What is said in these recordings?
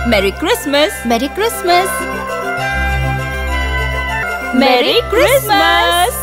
மெரி கிறிஸ்மஸ் மெரி கிறிஸ்மஸ் மெரி கிறிஸ்மஸ்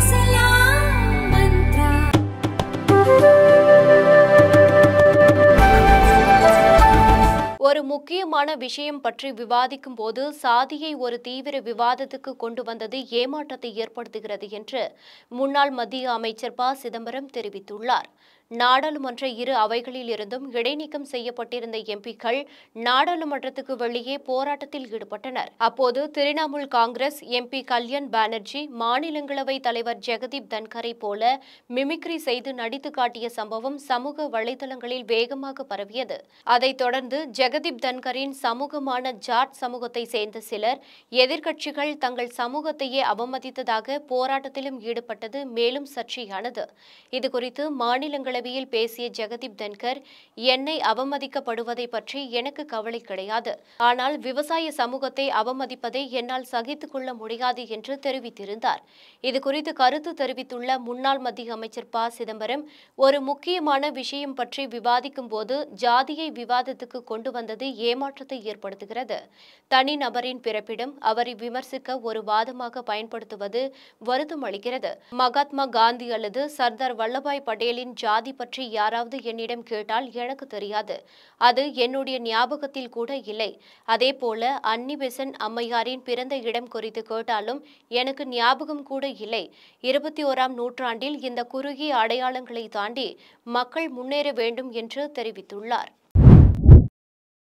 ஒரு முக்கியமான விஷயம் பற்றி விவாதிக்கும் போது சாதியை ஒரு தீவிர விவாதத்துக்கு கொண்டு வந்தது ஏமாற்றத்தை ஏற்படுத்துகிறது என்று முன்னாள் மத்திய அமைச்சர் ப சிதம்பரம் தெரிவித்துள்ளார் நாடாளுமன்ற இரு அவைகளில் இருந்தும் இடைநீக்கம் செய்யப்பட்டிருந்த எம்பிக்கள் நாடாளுமன்றத்துக்கு வெளியே போராட்டத்தில் ஈடுபட்டனர் அப்போது திரிணாமுல் காங்கிரஸ் எம்பி கல்யாண் பானர்ஜி மாநிலங்களவை தலைவர் ஜெகதீப் தன்கரை போல மிமிக்ரி செய்து நடித்து காட்டிய சம்பவம் சமூக வலைதளங்களில் வேகமாக பரவியது அதைத் தொடர்ந்து ஜெகதீப் தன்கரின் சமூகமான ஜாட் சமூகத்தை சேர்ந்த சிலர் எதிர்க்கட்சிகள் தங்கள் சமூகத்தையே அவமதித்ததாக போராட்டத்திலும் ஈடுபட்டது மேலும் சர்ச்சையானது இதுகுறித்து மாநிலங்களவையில் பேசிய ஜெகதீப் தன்கர் என்னை அவமதிக்கப்படுவதை பற்றி எனக்கு கவலை கிடையாது ஆனால் விவசாய சமூகத்தை அவமதிப்பதை என்னால் சகித்துக் கொள்ள முடியாது என்று தெரிவித்திருந்தார் இதுகுறித்து கருத்து தெரிவித்துள்ள முன்னாள் மத்திய அமைச்சர் ப சிதம்பரம் ஒரு முக்கியமான விஷயம் பற்றி விவாதிக்கும் போது ஜாதியை விவாதத்துக்கு கொண்டு வந்தது ஏமாற்றத்தை ஏற்படுத்துகிறது தனிநபரின் பிறப்பிடம் அவரை விமர்சிக்க ஒரு வாதமாக பயன்படுத்துவது வருத்தம் அளிக்கிறது மகாத்மா காந்தி அல்லது சர்தார் வல்லபாய் பட்டேலின் ஜாதி பற்றி யாராவது என்னிடம் கேட்டால் எனக்கு தெரியாது அது என்னுடைய ஞாபகத்தில் கூட இல்லை அதே போல அன்னி பெசன் அம்மையாரின் பிறந்த இடம் குறித்து கேட்டாலும் எனக்கு ஞாபகம் கூட இல்லை இருபத்தி ஓராம் நூற்றாண்டில் இந்த குறுகிய அடையாளங்களை தாண்டி மக்கள் முன்னேற வேண்டும் என்று தெரிவித்துள்ளார்